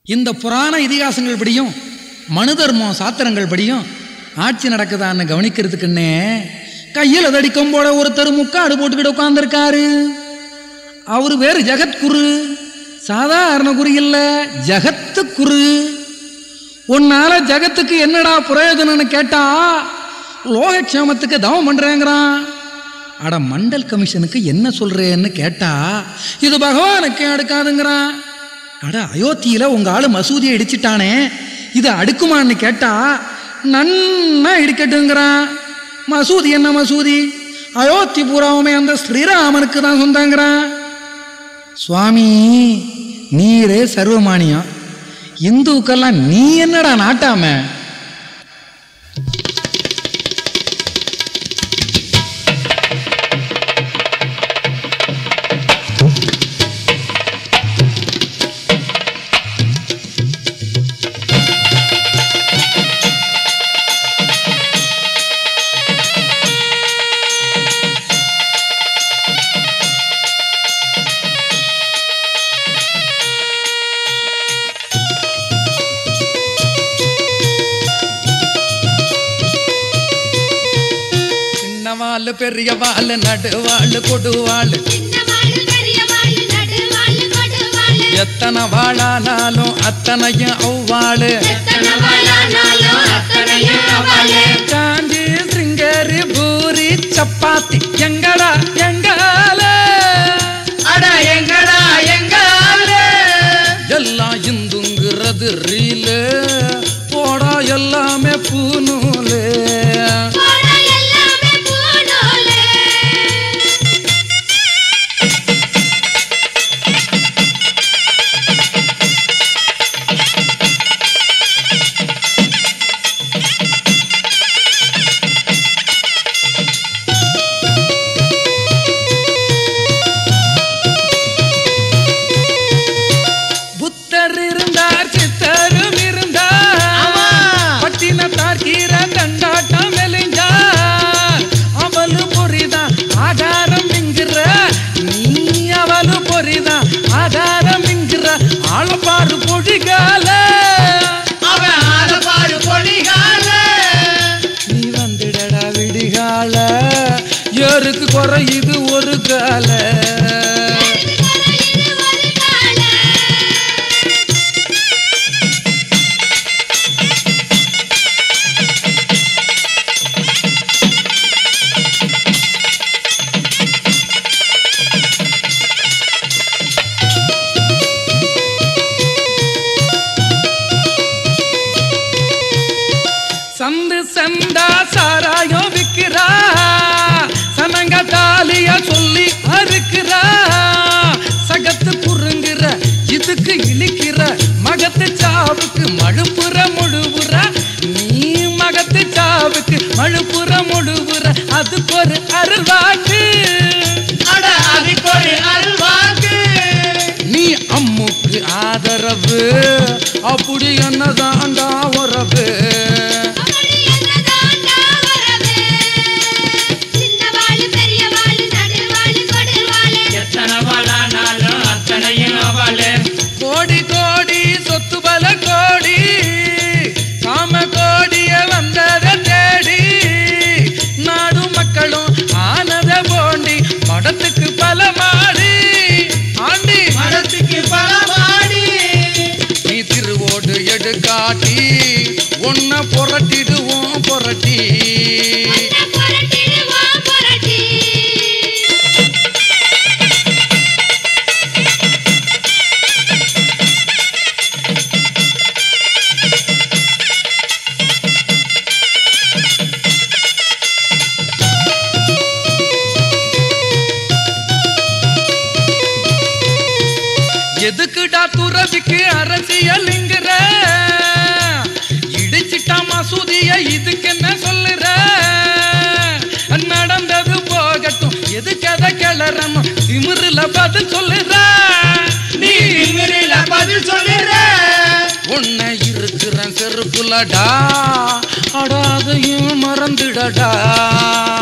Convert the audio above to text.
இந்த புராண இதிகாசங்கள் படியும் மனு தர்மம் சாத்திரங்கள் படியும் ஆட்சி நடக்குதான்னு கவனிக்கிறதுக்குன்னே கையில் தடிக்கும் போல ஒருத்தர் முக்காடு போட்டுக்கிட்டு உட்காந்துருக்காரு அவர் பேர் ஜெகத்குரு சாதாரண குரு இல்ல ஜகத்து குரு உன்னால ஜகத்துக்கு என்னடா பிரயோஜனம்னு கேட்டா லோகக்ஷேமத்துக்கு தவம் பண்றேங்கிறான் அட மண்டல் கமிஷனுக்கு என்ன சொல்றேன்னு கேட்டா இது பகவானுக்கு அடுக்காதுங்கிறான் அட அயோத்தியில உங்க ஆளு மசூதியை இடிச்சிட்டானே இது அடுக்குமான்னு கேட்டா நன்னா இடிக்கட்டுங்கிறான் மசூதி என்ன மசூதி அயோத்தி பூராவுமே அந்த ஸ்ரீராமனுக்கு தான் சொந்தங்கிறான் சுவாமி நீரே சர்வமானியம் இந்துக்கெல்லாம் நீ என்னடா நாட்டாம சின்ன வாள் பெரிய வாள் நடுவாள் கொடுவாள் சின்னவாளு பெரியவாளு நடுவாளு கொடுவாளு எத்தனை வாழானாலும் அத்தனையும் அவ்வாளு எத்தனை வாழானாலும் அத்தனையும் அவளே காஞ்சி சிங்கரி பூரி சப்பாத்தி எங்கடா எங்கால அட எங்கடா எங்கால எல்லாம் இந்துங்கிறது ரீலு போடா எல்லாமே பூநூலு போட எல்லாமே பூநூலு புத்தர் இருந்தார் சித்தரும் இருந்தார் ஆமா. பட்டினத்தார் கீரை தண்டாட்டம் மெலிஞ்சார் அவளு பொறிதான் ஆகாரம் என்கிற நீ அவளு பொறிதான் ஆகாரம் என்கிற ஆளப்பாரு பொழிகால அவன் ஆலப்பாடு பொடிகால நீ வந்துடடா விடிகால ஏருக்கு குறையுது ஒரு கால இது ஒரு கால சந்து சந்தா சாராயம் விக்கிறா சனங்க தாலிய சொல்லி அறுக்கிறா சகத்து புருங்குற இதுக்கு இழிக்கிற மகத்து சாவுக்கு மழுப்புற முழுவுற நீ மகத்து சாவுக்கு மழுப்புற முழுவுற அதுக்கு ஒரு அருள்வாக்கு அட அதுக்கு ஒரு அல்வாக்கு நீ அம்முக்கு ஆதரவு அப்படி என்னதாண்டா உறவு அப்படி என்னதாண்டா வரவு சின்னவாளு பெரியவாளு நடுவாளு கொடுவாளு எத்தனை வாழானாலும் அத்தனையும் அவளே கோடி கோடி சொத்து பல கோடி காம கோடிய வந்தத தேடி நாடு மக்களும் ஆனத போண்டி மடத்துக்கு பல மாடி ஆண்டி மடத்துக்கு பலமாடி நீ திருவோடு எடுக்காட்டி உன்னை புரட்டிடுவோம் புரட்டி உன்னை புரட்டிடுவோம் புரட்டி எதுக்குடா துறவிக்கு அரசியலுங்கிற இடிச்சிட்டா மசூதிய இதுக்கு என்ன சொல்லுற நடந்தது போகட்டும் எதுக்கு அதை கிளறணும் திமிருல பதில் சொல்லுற நீ திமிரில பதில் சொல்லிடுற உன்னை இருக்கிற செருப்புலடா அடாதையும் மறந்துடடா